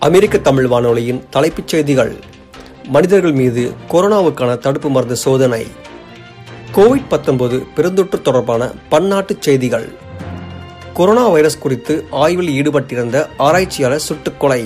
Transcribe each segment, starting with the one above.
அமெரிக்க தமிழ் வானொலியின் தலைப்புச் செய்திகள் மனிதர்கள் மீது கொரோனாவுக்கான தடுப்பு மருந்து சோதனை கோவிட் 19 பெருந்தொற்று தொடர்பான பன்னாட்டுச் செய்திகள் கொரோனா வைரஸ் குறித்து ஆய்வில் ஈடுபட்டிருந்த ஆராய்ச்சியாளர் சுட்டுக்கொலை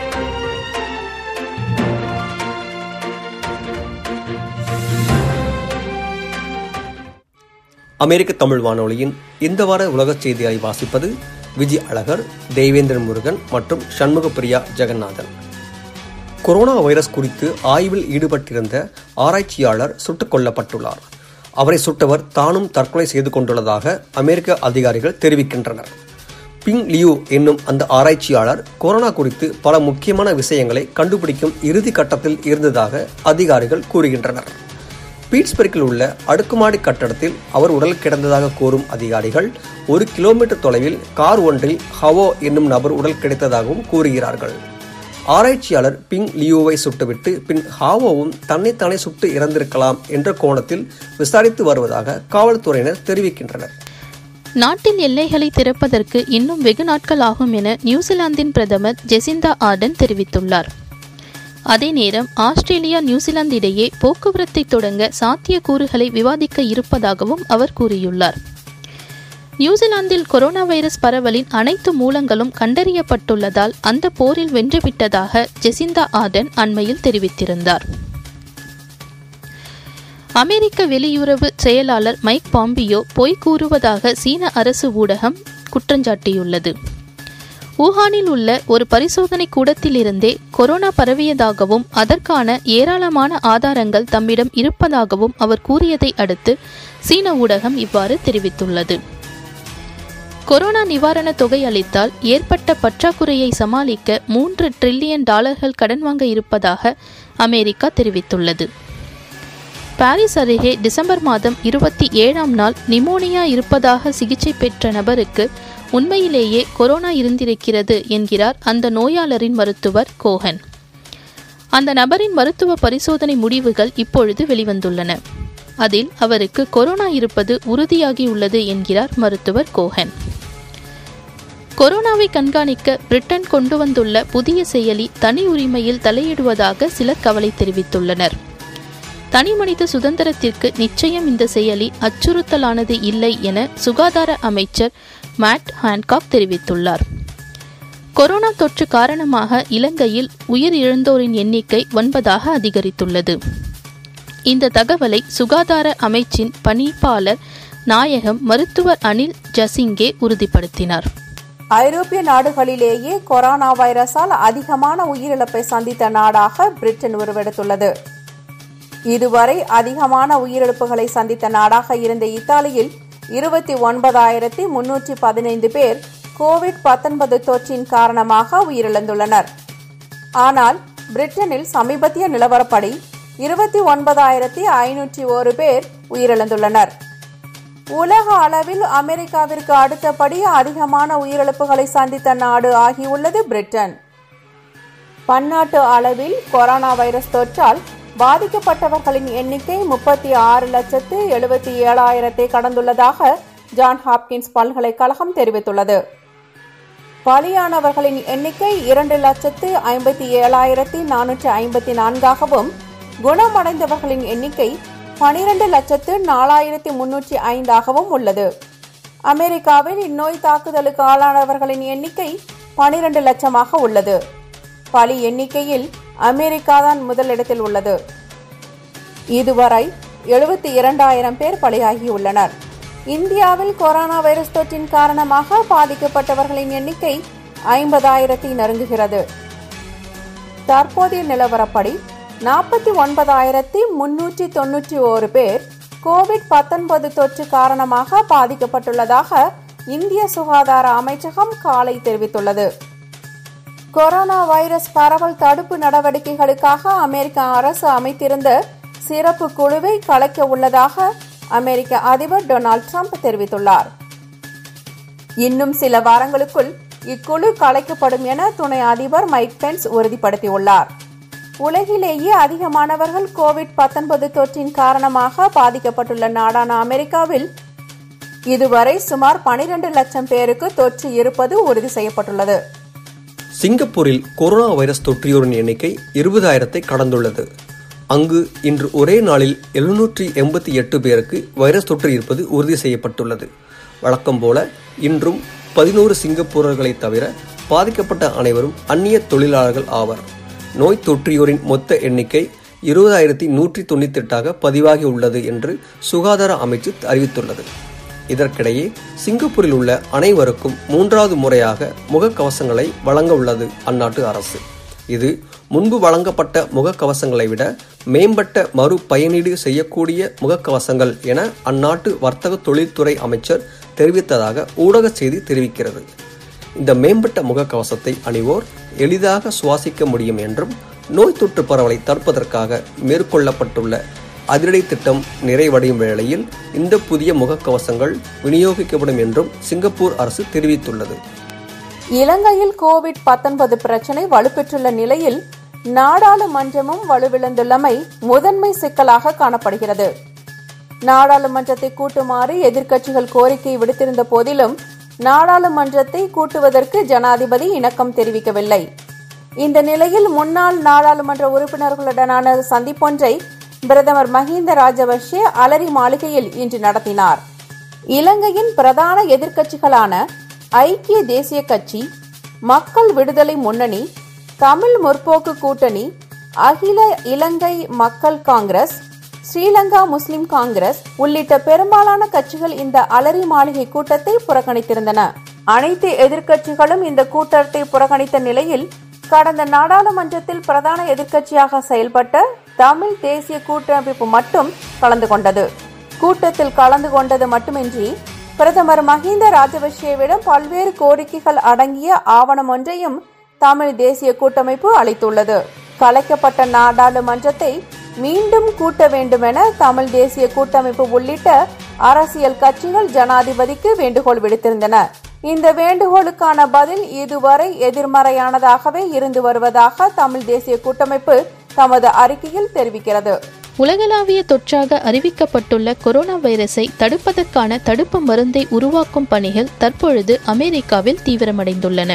அமெரிக்க தமிழ் வானொலியின் இந்த வார உலகச் செய்திகளை வாசிப்பது விஜய் அழகர் தேவேந்திரன் முருகன் மற்றும் சண்முகப்பிரியா ஜெகநாதன் கொரோனா வைரஸ் குறித்து ஆய்வில் ஈடுபட்டிருந்த ஆராய்ச்சியாளர் சுட்டுக் கொல்லப்பட்டுள்ளார் அவரை சுட்டவர் தானும் தற்கொலை செய்து கொண்டுள்ளதாக அமெரிக்க அதிகாரிகள் தெரிவிக்கின்றனர் பிங் லியூ என்னும் அந்த ஆராய்ச்சியாளர் கொரோனா குறித்து பல முக்கியமான விஷயங்களை கண்டுபிடிக்கும் இறுதி கட்டத்தில் இருந்ததாக அதிகாரிகள் கூறுகின்றனர் பீட்ஸ்பர்க்கில் உள்ள அடுக்குமாடி கட்டடத்தில் அவர் உடல் கிடந்ததாக கூறும் அதிகாரிகள் ஒரு கிலோமீட்டர் தொலைவில் கார் ஒன்றில் ஹவோ என்னும் நபர் உடல் கிடைத்ததாகவும் கூறுகிறார்கள் ஆராய்ச்சியாளர் பிங் லியூவை சுட்டுவிட்டு பின் ஹாவோவும் தன்னைத்தானே சுட்டு இறந்திருக்கலாம் என்ற கோணத்தில் விசாரித்து வருவதாக காவல்துறையினர் தெரிவிக்கின்றனர் நாட்டின் எல்லைகளை திறப்பதற்கு இன்னும் வெகு நாட்கள் ஆகும் என நியூசிலாந்தின் பிரதமர் ஜெசிந்தா ஆர்டன் தெரிவித்துள்ளார் அதே நேரம் ஆஸ்திரேலியா நியூசிலாந்து இடையே போக்குவரத்தை தொடங்க சாத்தியக்கூறுகளை விவாதிக்க இருப்பதாகவும் அவர் கூறியுள்ளார் நியூசிலாந்தில் கொரோனா வைரஸ் பரவலின் அனைத்து மூலங்களும் கண்டறியப்பட்டுள்ளதால் அந்த போரில் வென்றுவிட்டதாக ஜெசிந்தா ஆர்டன் அண்மையில் தெரிவித்திருந்தார் அமெரிக்க வெளியுறவு செயலாளர் மைக் பாம்பியோ பொய் கூறுவதாக சீன அரசு ஊடகம் குற்றஞ்சாட்டியுள்ளது ஊகானில் உள்ள ஒரு பரிசோதனை கூடத்திலிருந்தே கொரோனா பரவியதாகவும் அதற்கான ஏராளமான ஆதாரங்கள் தம்மிடம் இருப்பதாகவும் அவர் கூறியதை அடுத்து சீன ஊடகம் இவ்வாறு தெரிவித்துள்ளது கொரோனா நிவாரண தொகை அளித்தால் ஏற்பட்ட பற்றாக்குறையை சமாளிக்க மூன்று டிரில்லியன் டாலர்கள் கடன் வாங்க இருப்பதாக அமெரிக்கா தெரிவித்துள்ளது பாரிஸ் அருகே டிசம்பர் மாதம் இருபத்தி ஏழாம் நாள் நிமோனியா இருப்பதாக சிகிச்சை பெற்ற நபருக்கு உண்மையிலேயே கொரோனா இருந்திருக்கிறது என்கிறார் அந்த நோயாளரின் மருத்துவர் கோஹன் அந்த நபரின் மருத்துவ பரிசோதனை முடிவுகள் இப்பொழுது வெளிவந்துள்ளன அதில் அவருக்கு கொரோனா இருப்பது உறுதியாகியுள்ளது என்கிறார் மருத்துவர் கோஹன் கொரோனாவை கண்காணிக்க பிரிட்டன் கொண்டு வந்துள்ள புதிய செயலி தனி உரிமையில் தலையிடுவதாக சிலர் கவலை தெரிவித்துள்ளனர் தனிமனித சுதந்திரத்திற்கு நிச்சயம் இந்த செயலி அச்சுறுத்தலானது இல்லை என சுகாதார அமைச்சர் மேட் ஹான்காக் தெரிவித்துள்ளார் கொரோனா தொற்று காரணமாக இலங்கையில் உயிர் இழந்தோரின் எண்ணிக்கை ஒன்பதாக அதிகரித்துள்ளது இந்த தகவலை சுகாதார அமைச்சின் பணிப்பாளர் நாயகம் மருத்துவர் அனில் ஜசிங்கே உறுதிப்படுத்தினார் ஐரோப்பிய நாடுகளிலேயே கொரோனா வைரஸால் அதிகமான உயிரிழப்பை சந்தித்த நாடாக பிரிட்டன் உருவெடுத்துள்ளது இதுவரை அதிகமான உயிரிழப்புகளை சந்தித்த நாடாக இருந்த இத்தாலியில் இருபத்தி ஒன்பதாயிரத்தி முன்னூற்றி பதினைந்து பேர் கோவிட் பத்தொன்பது தொற்றின் காரணமாக உயிரிழந்துள்ளனர் ஆனால் பிரிட்டனில் சமீபத்திய நிலவரப்படி இருபத்தி ஒன்பதாயிரத்தி ஐநூற்றி ஒரு பேர் உயிரிழந்துள்ளனர் உலக அளவில் அமெரிக்காவிற்கு அடுத்தபடி அதிகமான உயிரிழப்புகளை சந்தித்த நாடு ஆகியுள்ளது பிரிட்டன் பன்னாட்டு அளவில் கொரோனா வைரஸ் தொற்றால் பாதிக்கப்பட்டவர்களின் எண்ணிக்கை முப்பத்தி ஆறு லட்சத்து எழுபத்தி ஏழாயிரத்தை கடந்துள்ளதாக ஜான் ஹாப்கின்ஸ் பல்கலைக்கழகம் தெரிவித்துள்ளது பலியானவர்களின் எண்ணிக்கை இரண்டு லட்சத்து ஐம்பத்தி ஏழாயிரத்தி நானூற்றி ஐம்பத்தி நான்காகவும் குணமடைந்தவர்களின் எண்ணிக்கை பனிரெண்டு லட்சத்து நாலாயிரத்தி முன்னூற்றி ஐந்தாகவும் உள்ளது அமெரிக்காவில் இந்நோய் தாக்குதலுக்கு ஆளானவர்களின் எண்ணிக்கை பனிரெண்டு லட்சமாக உள்ளது பலி எண்ணிக்கையில் அமெரிக்காதான் முதலிடத்தில் உள்ளது இதுவரை எழுபத்தி இரண்டாயிரம் பேர் பலியாகியுள்ளனர் இந்தியாவில் கொரோனா வைரஸ் தொற்றின் காரணமாக பாதிக்கப்பட்டவர்களின் எண்ணிக்கை ஐம்பதாயிரத்தை நெருங்குகிறது தற்போதைய நிலவரப்படி நாற்பத்தி ஒன்பதாயிரத்தி முன்னூற்றி தொன்னூற்றி ஓரு பேர் கோவிட் பத்தொன்பது தொற்று காரணமாக பாதிக்கப்பட்டுள்ளதாக இந்திய சுகாதார அமைச்சகம் காலை தெரிவித்துள்ளது கொரோனா வைரஸ் பரவல் தடுப்பு நடவடிக்கைகளுக்காக அமெரிக்க அரசு அமைத்திருந்த சிறப்பு குழுவை கலைக்க உள்ளதாக அமெரிக்க அதிபர் டொனால்ட் ட்ரம்ப் தெரிவித்துள்ளார் இன்னும் சில வாரங்களுக்குள் இக்குழு கலைக்கப்படும் என துணை அதிபர் மைக் பென்ஸ் உறுதிப்படுத்தியுள்ளார் உலகிலேயே அதிகமானவர்கள் கோவிட் பத்தொன்பது தொற்றின் காரணமாக பாதிக்கப்பட்டுள்ள நாடான அமெரிக்காவில் இதுவரை சுமார் பனிரெண்டு லட்சம் பேருக்கு தொற்று இருப்பது உறுதி செய்யப்பட்டுள்ளது சிங்கப்பூரில் கொரோனா வைரஸ் தொற்றியோரின் எண்ணிக்கை இருபதாயிரத்தை கடந்துள்ளது அங்கு இன்று ஒரே நாளில் எழுநூற்றி எண்பத்தி எட்டு பேருக்கு வைரஸ் தொற்று இருப்பது உறுதி செய்யப்பட்டுள்ளது வழக்கம் போல இன்றும் பதினோரு சிங்கப்பூரர்களை தவிர பாதிக்கப்பட்ட அனைவரும் அந்நிய தொழிலாளர்கள் ஆவர் நோய் தொற்றியோரின் மொத்த எண்ணிக்கை இருபதாயிரத்தி நூற்றி தொண்ணூத்தி எட்டாக பதிவாகி உள்ளது என்று சுகாதார அமைச்சு அறிவித்துள்ளது இதற்கிடையே சிங்கப்பூரில் உள்ள அனைவருக்கும் மூன்றாவது முறையாக முகக்கவசங்களை வழங்க உள்ளது அந்நாட்டு அரசு இது முன்பு வழங்கப்பட்ட முகக்கவசங்களை விட மேம்பட்ட மறு பயனீடு செய்யக்கூடிய முகக்கவசங்கள் என அந்நாட்டு வர்த்தக தொழில்துறை அமைச்சர் தெரிவித்ததாக ஊடக செய்தி தெரிவிக்கிறது இந்த மேம்பட்ட முகக்கவசத்தை அணிவோர் எளிதாக சுவாசிக்க முடியும் என்றும் நோய் தொற்று பரவலை தடுப்பதற்காக மேற்கொள்ளப்பட்டுள்ள அதிரடி திட்டம் நிறைவடையும் வேளையில் இந்த புதிய முகக்கவசங்கள் விநியோகிக்கப்படும் என்றும் சிங்கப்பூர் அரசு தெரிவித்துள்ளது இலங்கையில் கோவிட் 19 பிரச்சினை வலுப்பெற்றுள்ள நிலையில் நாடாளுமன்றமும் வலுவிழந்துள்ளமை முதன்மை சிக்கலாக காணப்படுகிறது நாடாளுமன்றத்தை கூட்டுமாறு எதிர்க்கட்சிகள் கோரிக்கை விடுத்திருந்த போதிலும் நாடாளுமன்றத்தை கூட்டுவதற்கு ஜனாதிபதி இணக்கம் தெரிவிக்கவில்லை இந்த நிலையில் முன்னாள் நாடாளுமன்ற உறுப்பினர்களுடனான சந்திப்பொன்றை பிரதமர் மஹிந்த ராஜபக்ஷே அலரி மாளிகையில் இன்று நடத்தினார் இலங்கையின் பிரதான எதிர்க்கட்சிகளான ஐக்கிய தேசிய கட்சி மக்கள் விடுதலை முன்னணி தமிழ் முற்போக்கு கூட்டணி அகில இலங்கை மக்கள் காங்கிரஸ் ஸ்ரீலங்கா முஸ்லிம் காங்கிரஸ் உள்ளிட்ட பெரும்பாலான கட்சிகள் இந்த அலரி மாளிகை கூட்டத்தை புறக்கணித்திருந்தன அனைத்து எதிர்க்கட்சிகளும் இந்த கூட்டத்தை புறக்கணித்த நிலையில் கடந்த நாடாளுமன்றத்தில் பிரதான எதிர்க்கட்சியாக செயல்பட்ட தமிழ் தேசிய கூட்டமைப்பு மட்டும் கலந்து கொண்டது கூட்டத்தில் கலந்து கொண்டது மட்டுமின்றி பிரதமர் மஹிந்த ராஜபக்சேவிடம் பல்வேறு கோரிக்கைகள் அடங்கிய ஆவணம் ஒன்றையும் தமிழ் தேசிய கூட்டமைப்பு அளித்துள்ளது கலைக்கப்பட்ட நாடாளுமன்றத்தை மீண்டும் கூட்ட வேண்டுமென தமிழ் தேசிய கூட்டமைப்பு உள்ளிட்ட அரசியல் கட்சிகள் ஜனாதிபதிக்கு வேண்டுகோள் விடுத்திருந்தன இந்த வேண்டுகோளுக்கான பதில் இதுவரை எதிர்மறையானதாகவே இருந்து வருவதாக தமிழ் தேசிய கூட்டமைப்பு தமது அறிக்கையில் தெரிவிக்கிறது உலகளாவிய தொற்றாக அறிவிக்கப்பட்டுள்ள கொரோனா வைரஸை தடுப்பதற்கான தடுப்பு மருந்தை உருவாக்கும் பணிகள் தற்பொழுது அமெரிக்காவில் தீவிரமடைந்துள்ளன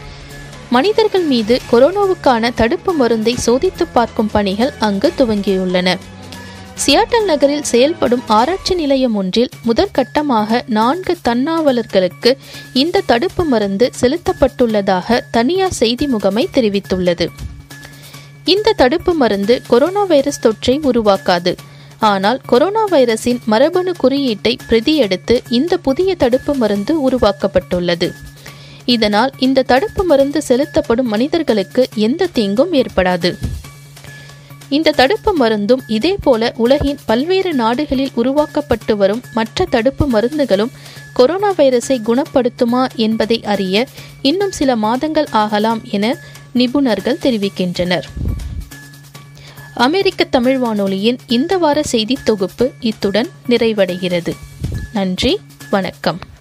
மனிதர்கள் மீது கொரோனாவுக்கான தடுப்பு மருந்தை சோதித்து பார்க்கும் பணிகள் அங்கு துவங்கியுள்ளன சியாட்டல் நகரில் செயல்படும் ஆராய்ச்சி நிலையம் ஒன்றில் முதற்கட்டமாக நான்கு தன்னாவலர்களுக்கு இந்த தடுப்பு மருந்து செலுத்தப்பட்டுள்ளதாக தனியார் செய்தி முகமை தெரிவித்துள்ளது இந்த தடுப்பு மருந்து கொரோனா வைரஸ் தொற்றை உருவாக்காது ஆனால் கொரோனா வைரஸின் மரபணு குறியீட்டை பிரதி எடுத்து இந்த புதிய தடுப்பு மருந்து உருவாக்கப்பட்டுள்ளது இதனால் இந்த தடுப்பு மருந்து செலுத்தப்படும் மனிதர்களுக்கு எந்த தீங்கும் ஏற்படாது இந்த தடுப்பு மருந்தும் இதேபோல உலகின் பல்வேறு நாடுகளில் உருவாக்கப்பட்டு வரும் மற்ற தடுப்பு மருந்துகளும் கொரோனா வைரஸை குணப்படுத்துமா என்பதை அறிய இன்னும் சில மாதங்கள் ஆகலாம் என நிபுணர்கள் தெரிவிக்கின்றனர் அமெரிக்க தமிழ் வானொலியின் இந்த வார செய்தி தொகுப்பு இத்துடன் நிறைவடைகிறது நன்றி வணக்கம்